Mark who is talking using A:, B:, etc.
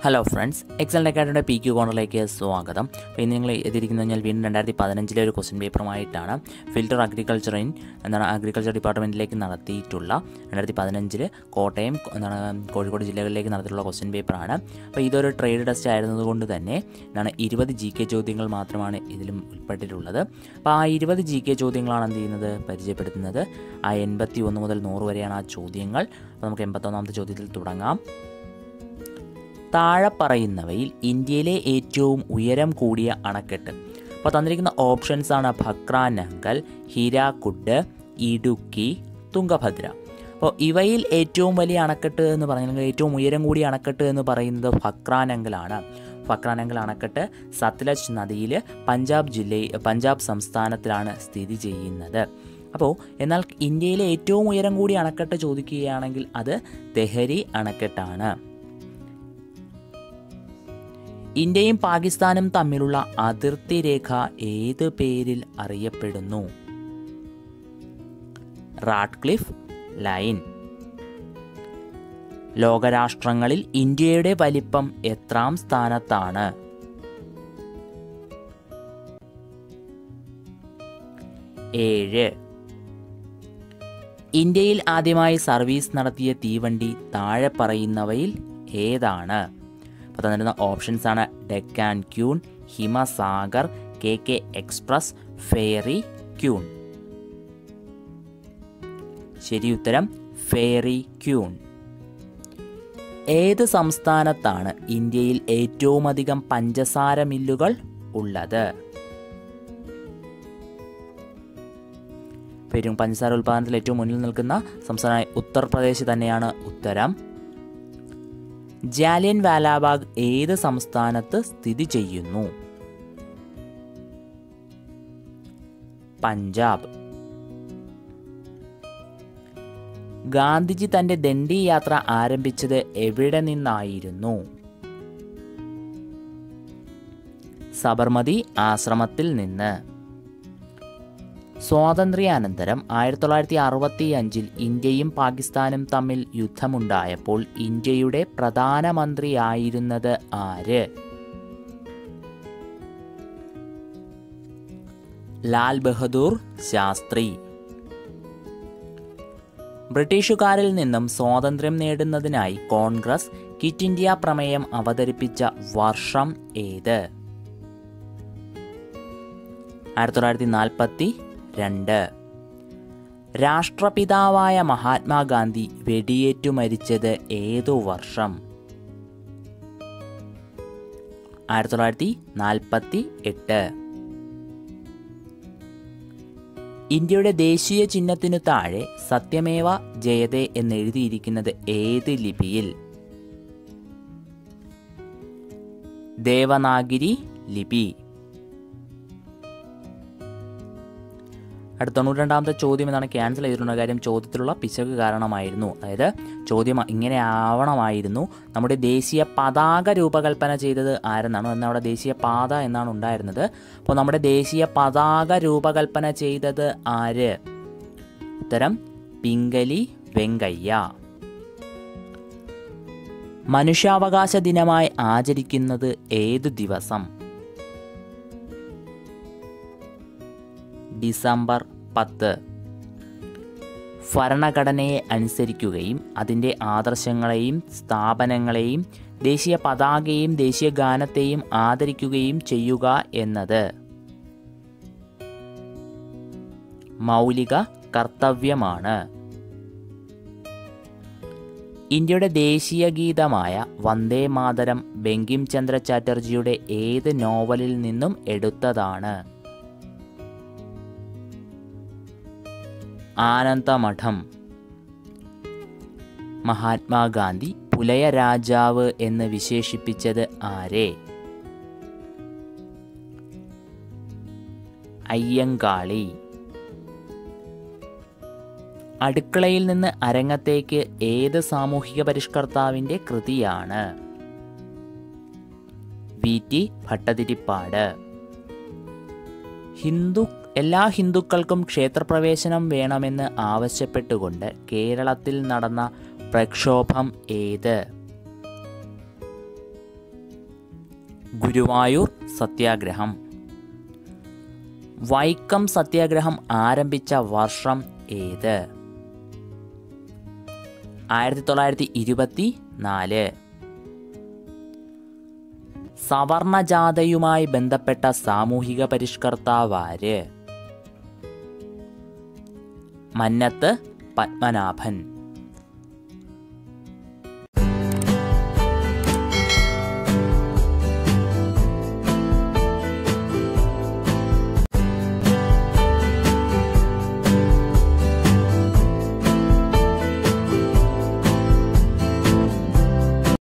A: hello friends Excel അക്കാഡമിയുടെ P Q കോർണറിലേക്ക് സ്വാഗതം അപ്പോൾ ഇന്ന് നിങ്ങൾ എത്തിയിരിക്കുന്നത് ഞാൻ വീണ്ടും രണ്ടായിരത്തി പതിനഞ്ചിലെ ഒരു ക്വസ്റ്റ്യൻ പേപ്പറുമായിട്ടാണ് ഫിൽറ്റർ അഗ്രികൾച്ചർ ഇൻ എന്താണ് അഗ്രികൾച്ചർ ഡിപ്പാർട്ട്മെൻറ്റിലേക്ക് നടത്തിയിട്ടുള്ള രണ്ടായിരത്തി പതിനഞ്ചിൽ കോട്ടയം എന്താണ് കോഴിക്കോട് ജില്ലകളിലേക്ക് നടത്തിയിട്ടുള്ള ക്വസ്റ്റ്യൻ പേപ്പറാണ് അപ്പോൾ ഇതൊരു ട്രേഡ് ടെസ്റ്റ് ആയിരുന്നതുകൊണ്ട് തന്നെ എന്താണ് ഇരുപത് ജി കെ ചോദ്യങ്ങൾ മാത്രമാണ് ഇതിലും ഉൾപ്പെട്ടിട്ടുള്ളത് അപ്പോൾ ആ ഇരുപത് ജി കെ ചോദ്യങ്ങളാണ് എന്ത് ചെയ്യുന്നത് പരിചയപ്പെടുത്തുന്നത് ആ എൺപത്തി ഒന്ന് മുതൽ നൂറ് വരെയാണ് ആ ചോദ്യങ്ങൾ അപ്പോൾ നമുക്ക് എൺപത്തൊന്നാമത്തെ ചോദ്യത്തിൽ തുടങ്ങാം താഴെ പറയുന്നവയിൽ ഇന്ത്യയിലെ ഏറ്റവും ഉയരം കൂടിയ അണക്കെട്ട് അപ്പോൾ തന്നിരിക്കുന്ന ഓപ്ഷൻസ് ആണ് ഭക്രാനങ്കൽ ഹീരാക്കുഡ് ഇടുക്കി തുംഗഭദ്ര അപ്പോൾ ഇവയിൽ ഏറ്റവും വലിയ അണക്കെട്ട് എന്ന് പറഞ്ഞാൽ ഏറ്റവും ഉയരം കൂടിയ അണക്കെട്ട് എന്ന് പറയുന്നത് ഭക്രാനങ്കലാണ് ഫക്രാനങ്കൽ അണക്കെട്ട് സത്ലജ് നദിയിൽ പഞ്ചാബ് ജില്ലയിൽ പഞ്ചാബ് സംസ്ഥാനത്തിലാണ് സ്ഥിതി ചെയ്യുന്നത് അപ്പോൾ എന്നാൽ ഇന്ത്യയിലെ ഏറ്റവും ഉയരം കൂടിയ അണക്കെട്ട് ചോദിക്കുകയാണെങ്കിൽ അത് തെഹരി അണക്കെട്ടാണ് ഇന്ത്യയും പാകിസ്ഥാനും തമ്മിലുള്ള അതിർത്തി രേഖ ഏത് പേരിൽ അറിയപ്പെടുന്നു റാഡ്ക്ലിഫ് ലൈൻ ലോകരാഷ്ട്രങ്ങളിൽ ഇന്ത്യയുടെ വലിപ്പം എത്രാം സ്ഥാനത്താണ് ഏഴ് ഇന്ത്യയിൽ ആദ്യമായി സർവീസ് നടത്തിയ തീവണ്ടി താഴെ പറയുന്നവയിൽ ഏതാണ് അപ്പോൾ തന്നിരുന്ന ഓപ്ഷൻസ് ആണ് Deccan queen Himsagar K K express fairy queen ശരി ഉത്തരം ഫെയറി ക്യൂൺ ഏത് സംസ്ഥാനത്താണ് ഇന്ത്യയിൽ ഏറ്റവും അധികം പഞ്ചസാര മില്ലുകൾ ഉള്ളത് ഏറ്റവും പഞ്ചസാര ഉൽപ്പാദനത്തിൽ ഏറ്റവും മുന്നിൽ നിൽക്കുന്ന സംസ്ഥാനമായ ഉത്തർപ്രദേശ് തന്നെയാണ് ഉത്തരം ജാലിയൻ വാലാബാഗ് ഏത് സംസ്ഥാനത്ത് സ്ഥിതി ചെയ്യുന്നു പഞ്ചാബ് ഗാന്ധിജി തന്റെ ദണ്ഡി യാത്ര ആരംഭിച്ചത് എവിടെ നിന്നായിരുന്നു സബർമതി ആശ്രമത്തിൽ നിന്ന് സ്വാതന്ത്ര്യാനന്തരം ആയിരത്തി തൊള്ളായിരത്തി അറുപത്തി അഞ്ചിൽ ഇന്ത്യയും പാകിസ്ഥാനും തമ്മിൽ യുദ്ധമുണ്ടായപ്പോൾ ഇന്ത്യയുടെ പ്രധാനമന്ത്രിയായിരുന്നത് ആര് ലാൽ ബഹദൂർ ശാസ്ത്രി ബ്രിട്ടീഷുകാരിൽ നിന്നും സ്വാതന്ത്ര്യം നേടുന്നതിനായി കോൺഗ്രസ് കിറ്റ് ഇന്ത്യ പ്രമേയം അവതരിപ്പിച്ച വർഷം ഏത് ആയിരത്തി തൊള്ളായിരത്തി നാൽപ്പത്തി രണ്ട് രാഷ്ട്രപിതാവായ മഹാത്മാഗാന്ധി വെടിയേറ്റു മരിച്ചത് ഏതു വർഷം ആയിരത്തി തൊള്ളായിരത്തി നാൽപ്പത്തി എട്ട് ഇന്ത്യയുടെ ദേശീയ ചിഹ്നത്തിനു താഴെ സത്യമേവ ജയതേ എന്നെഴുതിയിരിക്കുന്നത് ഏത് ലിപിയിൽ ദേവനാഗിരി ലിപി അടുത്ത തൊണ്ണൂറ്റി രണ്ടാമത്തെ ചോദ്യം എന്നാണ് ക്യാൻസൽ ചെയ്തിട്ടുള്ള കാര്യം ചോദ്യത്തിലുള്ള പിശക് കാരണമായിരുന്നു അതായത് ചോദ്യം ഇങ്ങനെ ആവണമായിരുന്നു നമ്മുടെ ദേശീയ പതാക രൂപകൽപ്പന ചെയ്തത് ആരെന്നാണ് എന്നാൽ അവിടെ ദേശീയ പാത എന്നാണ് ഉണ്ടായിരുന്നത് അപ്പോൾ നമ്മുടെ ദേശീയ പതാക രൂപകൽപ്പന ചെയ്തത് ആര് ഉത്തരം പിങ്കലി വെങ്കയ്യ മനുഷ്യാവകാശ ദിനമായി ആചരിക്കുന്നത് ഏതു ദിവസം ഡിസംബർ പത്ത് ഭരണഘടനയെ അനുസരിക്കുകയും അതിൻ്റെ ആദർശങ്ങളെയും സ്ഥാപനങ്ങളെയും ദേശീയ പതാകയും ദേശീയ ഗാനത്തെയും ആദരിക്കുകയും ചെയ്യുക എന്നത് മൗലിക കർത്തവ്യമാണ് ഇന്ത്യയുടെ ദേശീയ ഗീതമായ വന്ദേ മാതരം ബങ്കിം ചന്ദ്ര ചാറ്റർജിയുടെ ഏത് നോവലിൽ നിന്നും എടുത്തതാണ് ആനന്ദമഠം മഹാത്മാഗാന്ധി പുലയ രാജാവ് എന്ന് വിശേഷിപ്പിച്ചത് ആരെ അയ്യങ്കാളി അടുക്കളയിൽ നിന്ന് അരങ്ങത്തേക്ക് ഏത് സാമൂഹിക പരിഷ്കർത്താവിൻ്റെ കൃതിയാണ് വി ടി ഭട്ടതിരിപ്പാട് ഹിന്ദു എല്ലാ ഹിന്ദുക്കൾക്കും ക്ഷേത്രപ്രവേശനം വേണമെന്ന് ആവശ്യപ്പെട്ടുകൊണ്ട് കേരളത്തിൽ നടന്ന പ്രക്ഷോഭം ഏത് ഗുരുവായൂർ സത്യാഗ്രഹം വൈക്കം സത്യാഗ്രഹം ആരംഭിച്ച വർഷം ഏത് ആയിരത്തി തൊള്ളായിരത്തി ഇരുപത്തി നാല് സവർണജാഥയുമായി ബന്ധപ്പെട്ട സാമൂഹിക പരിഷ്കർത്താവാര് മന്നത്ത് പത്മനാഭൻ